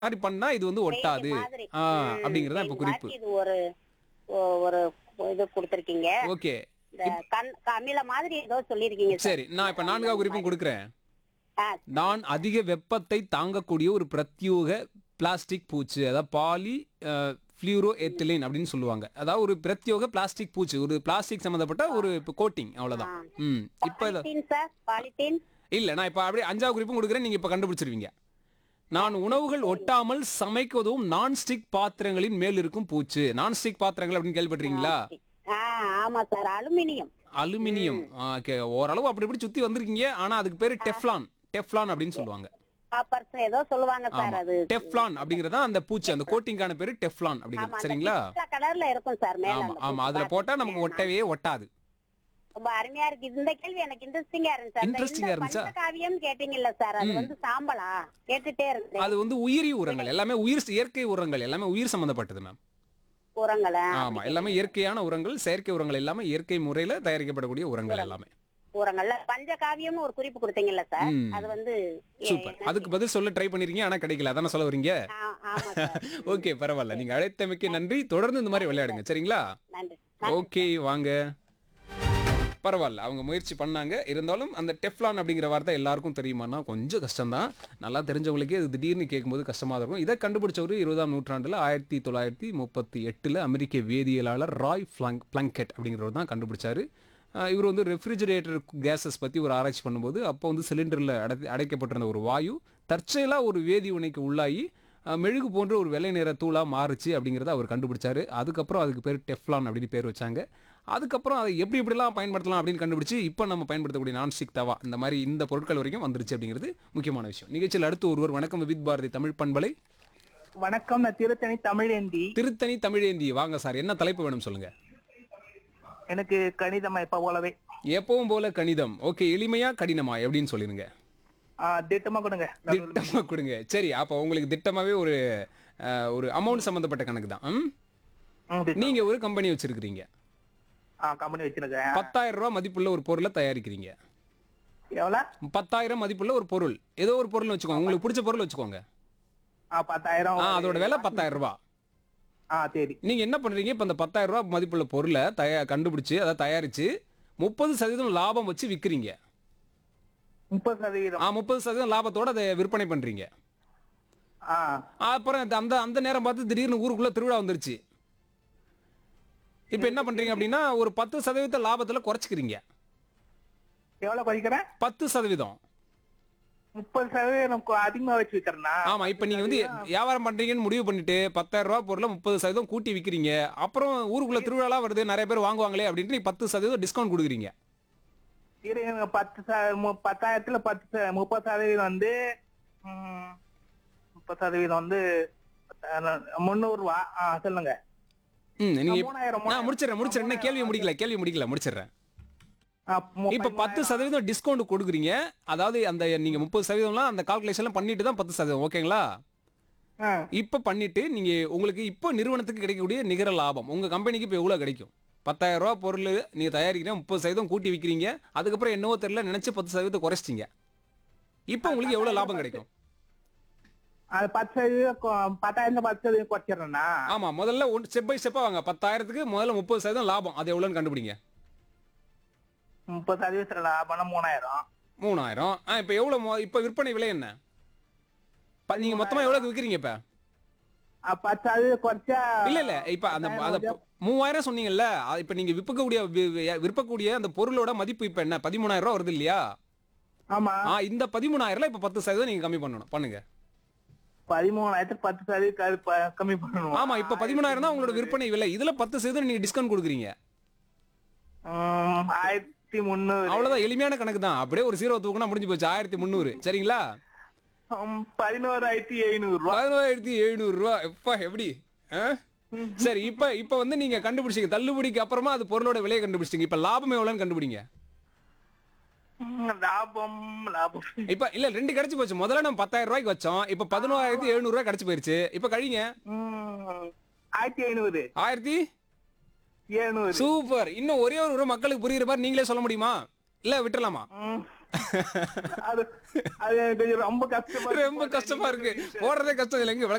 மாதிரி பண்ணா இது வந்து ஒட்டாது paint மாதிரி. ஆ, ம், அப்படிங்கறத இப்ப paint குறிப்பு மாதிரி இது ஒரு ஒ- ஒரு இது கொடுத்திருக்கீங்க ஓகே இந்த கண் அமில மாதிரி ஏதோ சொல்லிருக்கீங்க சார் சரி நான் இப்ப நான்காவது குறிப்பும் கொடுக்குறேன் ஆ, நான் அதிக வெப்பத்தை தாங்கக்கூடிய ஒரு பிரத்யோக பிளாஸ்டிக் பூச்சு அதாவது பாலி ஃப்ளூரோ எத்திலின் அப்படின்னு சொல்லுவாங்க அதாவது ஒரு பிரத்யோக பிளாஸ்டிக் பூச்சு ஒரு பிளாஸ்டிக் சம்மந்தப்பட்ட ஒரு கோட்டிங் அவ்வளவுதான் ம் இப்போ இத- பாலித்தீன் சார் பாலித்தீன் இல்ல நான் இப்ப அப்படியே அஞ்சாவது குறிப்பும் கொடுக்குறேன் நீங்க இப்ப கண்டுபிடிச்சிருவீங்க நான் உணவுகள் ஒட்டாமல் சமைக்குவதும் நான்ஸ்டிக் பாத்திரங்களின் மேல் இருக்கும் பூச்சு நான்ஸ்டிக் பாத்திரங்கள் அப்படின்னு கேள்விப்பட்டிருக்கீங்களா ஆ ஆமா சார் அலுமினியம் அலுமினியம் ஓகே ஓரளவு அப்படி இப்படி சுத்தி வந்திருக்கீங்க ஆனா அதுக்கு பேரு டெஃப்லான் டெஃப்லான் அப்படின்னு சொல்லுவாங்க காப்பர்ஸ் ஏதோ சொல்லுவாங்க சார் அது டெஃப்லான் அப்படிங்கறத அந்த பூச்சி அந்த கோட்டிங்கான பேரு டெஃப்லான் ஆமா அப்படிங்கிறது அந்த சரிங்களா பிஸ்தா கலர்ல இருக்கும் சார் மேல ஆமா அந்த ஆமா பூச்சி அதுல போட்டா நமக்கு பார்த்திருக்கேன். ஒட்டவே ஒட்டாது ரொம்ப அருமையா இருக்கு இந்த கேள்வி எனக்கு இன்ட்ரெஸ்டிங்கா இருந்துச்சு அந்த Interesting-ஆ இந்த இருந்துச்சா? பஞ்சகாவியம் கேட்டீங்கல்ல சார் அது வந்து சாம்பலா கேட்டுட்டே இருந்தேன் அது வந்து உயிரி உரங்கள் எல்லாமே உயிர் இயற்கை உரங்கள் எல்லாமே உயிர் சம்பந்தப்பட்டது மேம் உரங்களை ஆமா எல்லாமே இயற்கையான உரங்கள் செயற்கை உரங்கள் எல்லாமே இயற்கை முறையில தயாரிக்கப்படக்கூடிய உரங்கள் எல்லாமே உரங்கள்ல பஞ்சகாவியம்னு ஒரு குறிப்பு கொடுத்தீங்கல்ல சார் ம். அது வந்து சூப்பர் அதுக்கு பதில் சொல்ல ட்ரை பண்ணிருக்கீங்க ஆனா கிடைக்கல அதானே சொல்ல வரீங்க ஆ- ஆமா சார் ஓகே பரவாயில்ல நீங்க அழைத்தமைக்கு நன்றி தொடர்ந்து இந்த மாதிரி விளையாடுங்க சரிங்களா நன்றி ஓகே வாங்க பரவாயில்ல அவங்க முயற்சி பண்ணாங்க இருந்தாலும் அந்த டெஃப்லான் அப்படிங்கிற வார்த்தை எல்லாருக்கும் தெரியுமானா கொஞ்சம் கஷ்டம்தான் நல்லா தெரிஞ்சவங்களுக்கே இது திடீர்னு கேட்கும்போது கஷ்டமா இருக்கும் இதை கண்டுபிடிச்சவர் இருபதாம் நூற்றாண்டுல ஆயிரத்தி தொள்ளாயிரத்தி முப்பத்தி எட்டுல அமெரிக்க வேதியியலாளர் ராய் பிளாங்க் பிளங்கெட் அப்படிங்கிறவர் தான் கண்டுபிடிச்சாரு அஹ் இவர் வந்து ரெஃப்ரிஜரேட்டர் கேஸஸ் பத்தி ஒரு ஆராய்ச்சி பண்ணும்போது அப்போ வந்து சிலிண்டர்ல அடை அடைக்கப்பட்டிருந்த ஒரு வாயு தற்செயலா ஒரு வேதி வினைக்கு உள்ளாகி அஹ் மெழுகு போன்ற ஒரு வெள்ளை நிற தூளா மாறுச்சு அப்படிங்கிறத அவர் கண்டுபிடிச்சாரு அதுக்கப்புறம் அதுக்கு பேர் டெஃப்லான் அப்படின்னு பேர் வச்சாங்க அதுக்கப்புறம் அதை எப்படி எப்படிலாம் பயன்படுத்தலாம் அப்படின்னு கண்டுபிடிச்சு இப்போ நம்ம பயன்படுத்தக்கூடிய நான்ஸ்டிக் தவா இந்த மாதிரி இந்த பொருட்கள் வரைக்கும் வந்துருச்சு அப்படிங்கிறது முக்கியமான விஷயம் நிகழ்ச்சியில் அடுத்து ஒருவர் வணக்கம் வித் பாரதி தமிழ் பண்பலை வணக்கம் நான் திருத்தணி தமிழேந்தி திருத்தணி தமிழேந்தி வாங்க சார் என்ன தலைப்பு வேணும் சொல்லுங்க எனக்கு கணிதம் எப்ப போலவே எப்பவும் போல கணிதம் ஓகே எளிமையா கடினமா எப்படின்னு சொல்லிருங்க ஆ, திட்டமா கொடுங்க திட்டமா கொடுங்க சரி அப்போ உங்களுக்கு திட்டமாவே ஒரு அஹ், ஒரு அமௌண்ட் சம்பந்தப்பட்ட கணக்கு தான் ம்? ம், திட்டம். நீங்க ஒரு கம்பெனி வச்சிருக்கிறீங்க ஆ கம்பெனி வச்சிருக்கேன் பத்தாயிரம் ரூபாய் மதிப்புள்ள ஒரு பொருளை தயாரிக்கிறீங்க எவ்வளவு பத்தாயிரம் மதிப்புள்ள ஒரு பொருள் ஏதோ ஒரு பொருள் வச்சுக்கோங்க உங்களுக்கு பிடிச்ச பொருள் வச்சுக்கோங்க ஆ பத்தாயிரம் ஆ அதோட விலை பத்தாயிரம் ரூபாய் ஆ சரி நீங்க என்ன பண்றீங்க இப்ப அந்த பத்தாயிரம் ரூபாய் மதிப்புள்ள பொருளை தயா கண்டுபிடிச்சு அதை தயாரிச்சு முப்பது சதவீதம் லாபம் வச்சு விக்கிறீங்க முப்பது சதவீதம் ஆ முப்பது சதவீதம் லாபத்தோட அதை விற்பனை பண்றீங்க ஆ அப்புறம் அந்த- அந்த அந்த நேரம் பார்த்து திடீர்னு ஊருக்குள்ள திருவிழா வந்துருச்சு இப்ப என்ன பண்றீங்க அப்படின்னா ஒரு பத்து சதவீத லாபத்துல குறைச்சிக்கிறீங்க எவ்வளவு குறைக்கிறேன் பத்து சதவீதம் முப்பது சதவீதம் கொ- அதிகமா வச்சு விக்கிறேன்னா ஆமா இப்ப நீங்க வந்து வியாபாரம் பண்றீங்கன்னு முடிவு பண்ணிட்டு பத்தாயிரம் ரூபாய் பொருளை முப்பது சதவீதம் கூட்டி விக்கிறீங்க அப்புறம் ஊருக்குள்ள திருவிழா வருது நிறைய பேர் வாங்குவாங்களே அப்படின்ட்டு நீ பத்து சதவீதம் டிஸ்கவுண்ட் கொடுக்குறீங்க இரு, எனக்கு பத்து ச- மு- பத்தாயிரத்துல பத்து ச- முப்பது சதவீதம் வந்து ம், முப்பது சதவீதம் வந்து அஹ், முந்நூறு ரூபா ஆ சொல்லுங்க ம் நீங்க இப்ப- மூணாயிரம், நான் முடிச்சிடறேன் முடிச்சிடறேன் இன்னும் கேள்வி முடிக்கல கேள்வி முடிக்கல முடிச்சிடுறேன் ஆ, மு- இப்ப பத்து சதவீதம் டிஸ்கவுண்ட் கொடுக்குறீங்க அதாவது அந்த நீங்க முப்பது சதவீதம்லாம் அந்த கால்குலேஷன்லாம் பண்ணிட்டு தான் பத்து சதவீதம் ஓகேங்களா ஆ, இப்ப பண்ணிட்டு நீங்க உங்களுக்கு இப்போ நிறுவனத்துக்கு கிடைக்கக்கூடிய நிகர லாபம் உங்க கம்பெனிக்கு இப்போ எவ்வளவு கிடைக்கும் பத்தாயிரம் ரூபாய் பொருள் நீங்க தயாரிக்கிறீங்க முப்பது சதவீதம் கூட்டி விக்கிறீங்க அதுக்கப்புறம் என்னவோ தெரியல நினைச்சு பத்து சதவீதத்தை குறைச்சிட்டீங்க இப்போ உங்களுக்கு எவ்வளவு லாபம் கிடைக்கும் அது பத்து சதவீதம் கொ- பத்தாயிரம் பத்து சதவீதம் குறைச்சிடுறேன்னா ஆமா முதல்ல ஒன் ஸ்டெப் பை ஸ்டெப்பா வாங்க பத்தாயிரத்துக்கு முதல்ல முப்பது சதவீதம் லாபம் அது எவ்வளவுன்னு கண்டுபிடிங்க முப்பது சதவீதம் லாபம்னா மூணாயிரம் மூணாயிரம் ஆ இப்போ எவ்வளவு மொ- இப்போ விற்பனை விலை என்ன ப- நீங்க மொத்தமா எவ்வளவு விக்கிறீங்க இப்ப ஆ, பத்து சதவீதம் குறைச்சா இல்ல இல்ல இப்ப அந்த அந்த மூவாயிரம் சொன்னீங்கல்ல அது இப்ப நீங்க விற்கக்கூடிய வி- வி- விற்பக்கூடிய அந்த பொருளோட மதிப்பு இப்ப என்ன பதிமூணாயிரம் ரூபாய் வருது இல்லையா ஆமா ஆ இந்த பதிமூணாயிரம்ல இப்ப பத்து சதவீதம் நீங்க கம்மி பண்ணணும் பண்ணுங்க பதிமூணாயிரத்துக்கு பத்து சதவீதம் க- ப- கம்மி பண்ணணும் ஆமா இப்ப பதிமூணாயிரம் தான் உங்களோட விற்பனை விலை இதுல பத்து சதவீதம் நீங்க டிஸ்கவுண்ட் கொடுக்குறீங்க ம், ஆயிரத்தி முந்நூறு அவ்வளவுதான் எளிமையான கணக்கு தான் அப்படியே ஒரு ஜீரோ தூக்குனா முடிஞ்சு போச்சு ஆயிரத்தி முந்நூறு சரிங்களா ம், பதினோராயிரத்தி எழுநூறு ரூபா பதினோராயிரத்தி எழுநூறு ரூபா எப்பா எப்படி ஆ? சரி இப்ப இப்ப வந்து நீங்க கண்டுபிடிச்சீங்க தள்ளுபடிக்கு அப்புறமா அது பொருளோட விலையை கண்டுபிடிச்சிங்க இப்ப லாபம் எவ்வளவுன்னு கண்டுபிடிங்க ம், லாபம் லாபம் இப்ப இல்ல ரெண்டு கிடைச்சு போச்சு முதல்ல நம்ம பத்தாயிரம் ரூபாய்க்கு வச்சோம் இப்ப பதினோராயிரத்தி எழுநூறு ரூபாய் கிடைச்சு போயிருச்சு இப்ப கழிங்க ம், ஆயிரத்தி ஐநூறு ஆயிரத்தி எழுநூறு சூப்பர் இன்னும் ஒரே ஒரு ரூபா மக்களுக்கு புரியுற மாதிரி நீங்களே சொல்ல முடியுமா இல்ல விட்டுறலாமா ம். அது அது எனக்கு கொஞ்சம் ரொம்ப கஷ்டமா இருக்கு. ரொம்ப கஷ்டமா இருக்கு போடுறதே கஷ்டம் இல்லைங்க